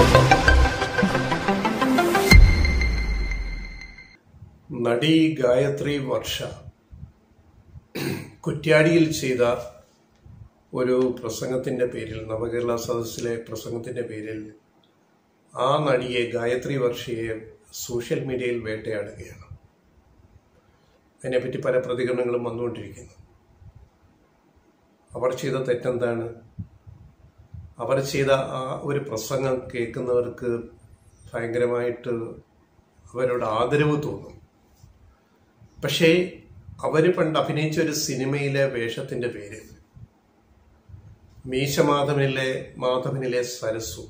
നടി ഗായത്രി വർഷ കുറ്റ്യാടിയിൽ ചെയ്ത ഒരു പ്രസംഗത്തിന്റെ പേരിൽ നവകേരള സദസ്സിലെ പ്രസംഗത്തിന്റെ പേരിൽ ആ നടിയെ ഗായത്രി വർഷയെ സോഷ്യൽ മീഡിയയിൽ വേട്ടയാടുകയാണ് അതിനെപ്പറ്റി പല പ്രതികരണങ്ങളും വന്നുകൊണ്ടിരിക്കുന്നു അവർ ചെയ്ത തെറ്റെന്താണ് അവർ ചെയ്ത ആ ഒരു പ്രസംഗം കേൾക്കുന്നവർക്ക് ഭയങ്കരമായിട്ട് അവരോട് ആദരവ് തോന്നും പക്ഷേ അവർ പണ്ട് അഭിനയിച്ച ഒരു സിനിമയിലെ വേഷത്തിന്റെ പേര് മീശ മാധവനിലെ മാധവനിലെ സരസു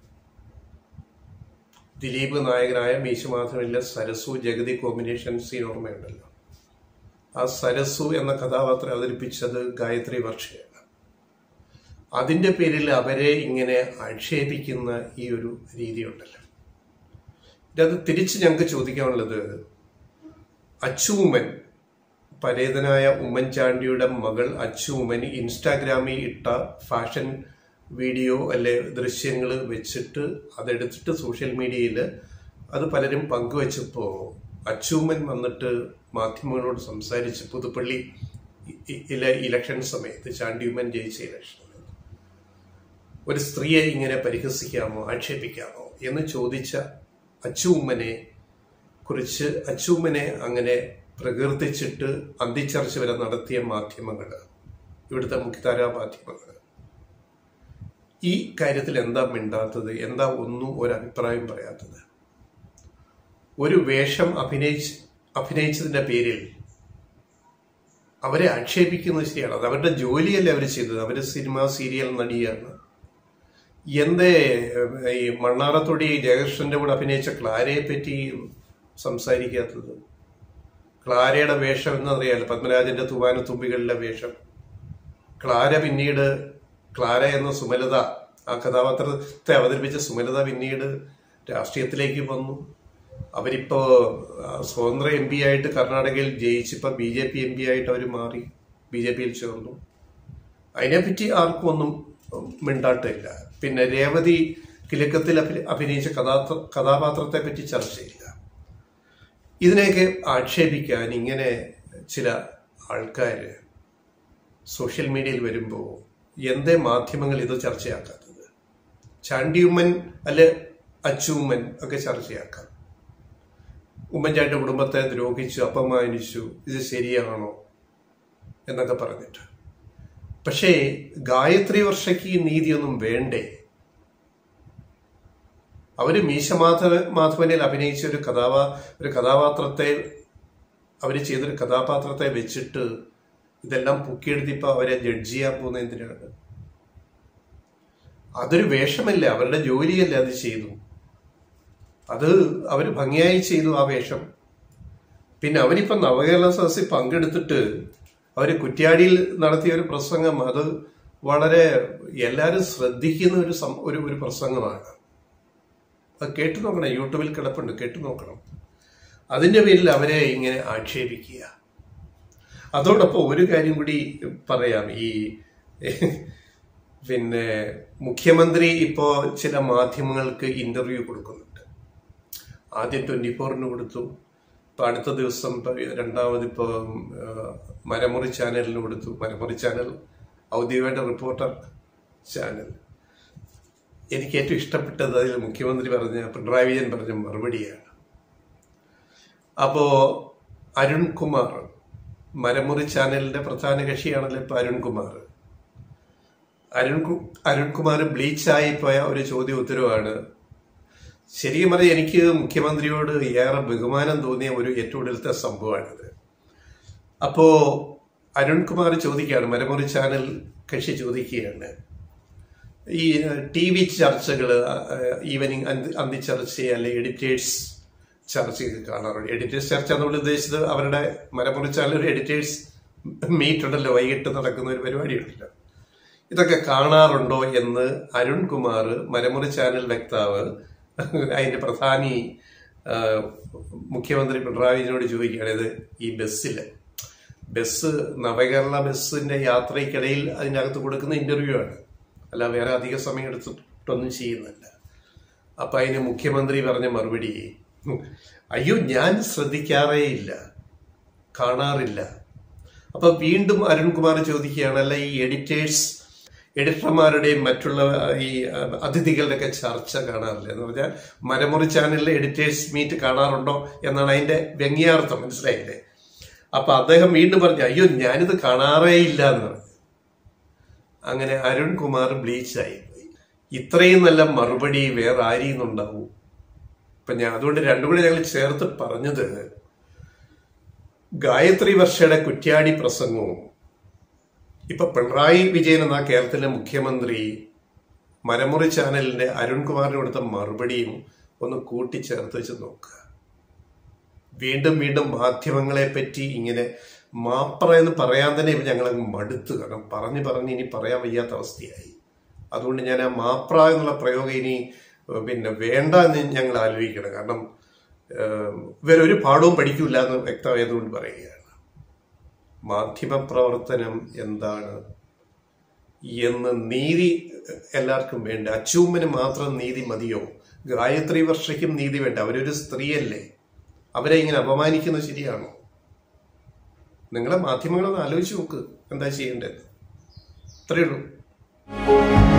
ദിലീപ് നായകനായ മീശ മാധവനിലെ സരസു ജഗതി കോമ്പിനേഷൻ സീൻ ഓർമ്മയുണ്ടല്ലോ ആ സരസു എന്ന കഥാപാത്രം അവതരിപ്പിച്ചത് ഗായത്രി വർഷയാണ് അതിന്റെ പേരിൽ അവരെ ഇങ്ങനെ ആക്ഷേപിക്കുന്ന ഈ ഒരു രീതിയുണ്ടല്ലോ ഇത് തിരിച്ച് ഞങ്ങൾക്ക് ചോദിക്കാനുള്ളത് അച്ചൂമ്മൻ പരേതനായ ഉമ്മൻചാണ്ടിയുടെ മകൾ അച്ചൂമ്മൻ ഇൻസ്റ്റാഗ്രാമിൽ ഇട്ട ഫാഷൻ വീഡിയോ അല്ലെ ദൃശ്യങ്ങൾ വെച്ചിട്ട് അതെടുത്തിട്ട് സോഷ്യൽ മീഡിയയിൽ അത് പലരും പങ്കുവച്ചപ്പോൾ അച്ചൂമ്മൻ വന്നിട്ട് മാധ്യമങ്ങളോട് സംസാരിച്ച് പുതുപ്പള്ളി ഇല ഇലക്ഷൻ സമയത്ത് ചാണ്ടിയുമ്മൻ ജയിച്ച ഇലക്ഷൻ ഒരു സ്ത്രീയെ ഇങ്ങനെ പരിഹസിക്കാമോ ആക്ഷേപിക്കാമോ എന്ന് ചോദിച്ച അച്ചൂമ്മനെ കുറിച്ച് അച്ചൂമ്മനെ അങ്ങനെ പ്രകീർത്തിച്ചിട്ട് അന്തിച്ചർച്ച വരെ നടത്തിയ മാധ്യമങ്ങൾ ഇവിടുത്തെ മുഖ്യധാരാ മാധ്യമങ്ങൾ ഈ കാര്യത്തിൽ എന്താ മിണ്ടാത്തത് എന്താ ഒന്നും ഒരു അഭിപ്രായം പറയാത്തത് ഒരു വേഷം അഭിനയിച്ച് അഭിനയിച്ചതിന്റെ പേരിൽ അവരെ ആക്ഷേപിക്കുന്നത് ശരിയാണ് അത് അവരുടെ ജോലിയല്ലേ അവർ ചെയ്തത് അവർ സിനിമ സീരിയൽ നടിയാണ് എന്തേ ഈ മണ്ണാറത്തൊടി ജയകൃഷ്ണന്റെ കൂടെ അഭിനയിച്ച ക്ലാരയെ പറ്റി സംസാരിക്കാത്തത് ക്ലാരയുടെ വേഷം എന്നറിയാലോ പത്മരാജന്റെ തുവാന തുമ്പികളിലെ വേഷം ക്ലാര പിന്നീട് ക്ലാര എന്ന സുമലത ആ കഥാപാത്രത്തെ അവതരിപ്പിച്ച സുമലത പിന്നീട് രാഷ്ട്രീയത്തിലേക്ക് വന്നു അവരിപ്പോ സ്വതന്ത്ര എം പി ആയിട്ട് കർണാടകയിൽ ജയിച്ചിപ്പോ B J P M P ആയിട്ട് അവർ മാറി ബി ജെ പിയിൽ ചേർന്നു അതിനെപ്പറ്റി ആർക്കും ഒന്നും മിണ്ടാട്ടില്ല പിന്നെ രേവതി കിലക്കത്തിൽ അഭിനയിച്ച കഥാ കഥാപാത്രത്തെ പറ്റി ചർച്ചയില്ല ഇതിനെയൊക്കെ ആക്ഷേപിക്കാൻ ഇങ്ങനെ ചില ആൾക്കാർ സോഷ്യൽ മീഡിയയിൽ വരുമ്പോൾ എന്തേ മാധ്യമങ്ങൾ ഇത് ചർച്ചയാക്കാത്തത് ചാണ്ടിയുമ്മൻ അല്ലെ അച്ചുമ്മൻ ഒക്കെ ചർച്ചയാക്കാം ഉമ്മൻചാണ്ടി കുടുംബത്തെ ദ്രോഹിച്ചു അപമാനിച്ചു ഇത് ശരിയാണോ എന്നൊക്കെ പറഞ്ഞിട്ട് പക്ഷേ ഗായത്രി വർഷയ്ക്ക് ഈ നീതിയൊന്നും വേണ്ടേ അവര് മീശ മാധവ മാധവനിൽ അഭിനയിച്ച ഒരു കഥാപാ ഒരു കഥാപാത്രത്തെ അവര് ചെയ്തൊരു കഥാപാത്രത്തെ വെച്ചിട്ട് ഇതെല്ലാം പൊക്കിയെടുത്തിപ്പോ അവരെ ജഡ്ജ് ചെയ്യാൻ പോകുന്ന എന്തിനാണ് അതൊരു വേഷമല്ലേ അവരുടെ ജോലിയല്ലേ അത് ചെയ്തു അത് അവർ ഭംഗിയായി ചെയ്തു ആ വേഷം പിന്നെ അവരിപ്പോ നവകേരള സദസ്സിൽ പങ്കെടുത്തിട്ട് അവര് കുറ്റ്യാടിയിൽ നടത്തിയ ഒരു പ്രസംഗം അത് വളരെ എല്ലാവരും ശ്രദ്ധിക്കുന്ന ഒരു ഒരു ഒരു പ്രസംഗമാണ് അത് കേട്ടു നോക്കണം യൂട്യൂബിൽ കിടപ്പുണ്ട് കേട്ടു നോക്കണം അതിന്റെ പേരിൽ അവരെ ഇങ്ങനെ ആക്ഷേപിക്കുക അതോടൊപ്പം ഒരു കാര്യം കൂടി പറയാം ഈ പിന്നെ മുഖ്യമന്ത്രി ഇപ്പോ ചില മാധ്യമങ്ങൾക്ക് ഇന്റർവ്യൂ കൊടുക്കുന്നുണ്ട് ആദ്യം ട്വന്റി ഫോറിന് കൊടുത്തു ഇപ്പൊ അടുത്ത ദിവസം രണ്ടാമത് ഇപ്പൊ മരമുറി ചാനലിന് കൊടുത്തു മരമുറി ചാനൽ ഔദ്യോഗിക റിപ്പോർട്ടർ ചാനൽ എനിക്ക് ഏറ്റവും ഇഷ്ടപ്പെട്ടത് അതിൽ മുഖ്യമന്ത്രി പറഞ്ഞ പിണറായി വിജയൻ പറഞ്ഞ മറുപടിയാണ് അപ്പോ അരുൺകുമാർ മരമുറി ചാനലിന്റെ പ്രധാന കക്ഷിയാണല്ലോ ഇപ്പൊ അരുൺകുമാർ അരുൺ അരുൺകുമാർ ബ്ലീച്ചായി പോയ ഒരു ചോദ്യ ഉത്തരവാണ് ശരിക്കും പറഞ്ഞാൽ എനിക്ക് മുഖ്യമന്ത്രിയോട് ഏറെ ബഹുമാനം തോന്നിയ ഒരു ഏറ്റവും ഒടുവിലത്തെ സംഭവമാണിത് അപ്പോ അരുൺകുമാർ ചോദിക്കുകയാണ് മരമുറി ചാനൽ കക്ഷി ചോദിക്കുകയാണ് ഈ ടി വി ചർച്ചകൾ ഈവനിങ് അന്തി ചർച്ച അല്ലെ എഡിറ്റേഴ്സ് ചർച്ചയൊക്കെ കാണാറുണ്ട് എഡിറ്റേഴ്സ് ചർച്ച നമ്മൾ ഉദ്ദേശിച്ചത് അവരുടെ മരമുറി ചാനൽ ഒരു എഡിറ്റേഴ്സ് മീറ്റ് ഉണ്ടല്ലോ വൈകിട്ട് നടക്കുന്ന ഒരു പരിപാടിയുണ്ടല്ലോ ഇതൊക്കെ കാണാറുണ്ടോ എന്ന് അരുൺകുമാർ മരമുറി ചാനൽ വക്താവ് അതിന്റെ പ്രധാനി മുഖ്യമന്ത്രി പിണറായി വിജയനോട് ചോദിക്കുകയാണ് ഇത് ഈ ബസ്സില് ബസ് നവകേരള ബസ്സിന്റെ യാത്രയ്ക്കിടയിൽ അതിനകത്ത് കൊടുക്കുന്ന ഇന്റർവ്യൂ ആണ് അല്ല വേറെ അധിക സമയം എടുത്തിട്ടൊന്നും ചെയ്യുന്നില്ല അപ്പൊ അതിന് മുഖ്യമന്ത്രി പറഞ്ഞ മറുപടി അയ്യോ ഞാൻ ശ്രദ്ധിക്കാറേ ഇല്ല കാണാറില്ല അപ്പൊ വീണ്ടും അരുൺകുമാർ ചോദിക്കുകയാണ് അല്ല ഈ എഡിറ്റേഴ്സ് എഡിറ്റർമാരുടെയും മറ്റുള്ള ഈ അതിഥികളുടെ ഒക്കെ ചർച്ച കാണാറില്ല എന്ന് പറഞ്ഞാൽ മരമുറി ചാനലിലെ എഡിറ്റേഴ്സ് മീറ്റ് കാണാറുണ്ടോ എന്നാണ് അതിന്റെ വ്യംഗ്യാർത്ഥം മനസ്സിലായില്ലേ അപ്പൊ അദ്ദേഹം വീണ്ടും പറഞ്ഞു അയ്യോ ഞാനിത് കാണാറേ ഇല്ല എന്ന് പറഞ്ഞു അങ്ങനെ അരുൺകുമാർ ബ്ലീച്ചായി പോയി ഇത്രയും നല്ല മറുപടി വേറെ ആരെയും ഉണ്ടാവൂ ഇപ്പൊ ഞാൻ അതുകൊണ്ട് രണ്ടും കൂടെ ഞങ്ങൾ ചേർത്ത് പറഞ്ഞത് ഗായത്രി വർഷയുടെ കുറ്റ്യാടി പ്രസംഗവും ഇപ്പൊ പിണറായി വിജയൻ എന്ന കേരളത്തിലെ മുഖ്യമന്ത്രി മരമുറി ചാനലിന്റെ അരുൺകുമാറിന് കൊടുത്ത മറുപടിയും ഒന്ന് കൂട്ടിച്ചേർത്ത് വെച്ച് നോക്കുക വീണ്ടും വീണ്ടും മാധ്യമങ്ങളെ പറ്റി ഇങ്ങനെ മാപ്പറ എന്ന് പറയാൻ തന്നെ ഇപ്പൊ ഞങ്ങൾ മടുത്തു കാരണം പറഞ്ഞു പറഞ്ഞ് ഇനി പറയാൻ വയ്യാത്ത അവസ്ഥയായി അതുകൊണ്ട് ഞാൻ ആ മാപ്ര എന്നുള്ള പ്രയോഗം ഇനി പിന്നെ വേണ്ട എന്ന് ഞങ്ങൾ ആലോചിക്കണം കാരണം ഇവരൊരു പാഠവും പഠിക്കില്ല എന്ന് വ്യക്തമായതുകൊണ്ട് പറയുകയാണ് മാധ്യമപ്രവർത്തനം എന്താണ് എന്ന് നീതി എല്ലാവർക്കും വേണ്ട അച്ചൂമ്മന് മാത്രം നീതി മതിയോ ഗായത്രി വർഷയ്ക്കും നീതി വേണ്ട അവരൊരു സ്ത്രീയല്ലേ അവരെ ഇങ്ങനെ അപമാനിക്കുന്നത് ശരിയാണോ നിങ്ങളെ മാധ്യമങ്ങളൊന്ന് ആലോചിച്ച് നോക്ക് എന്താ ചെയ്യേണ്ടത് അത്രയേ ഉള്ളൂ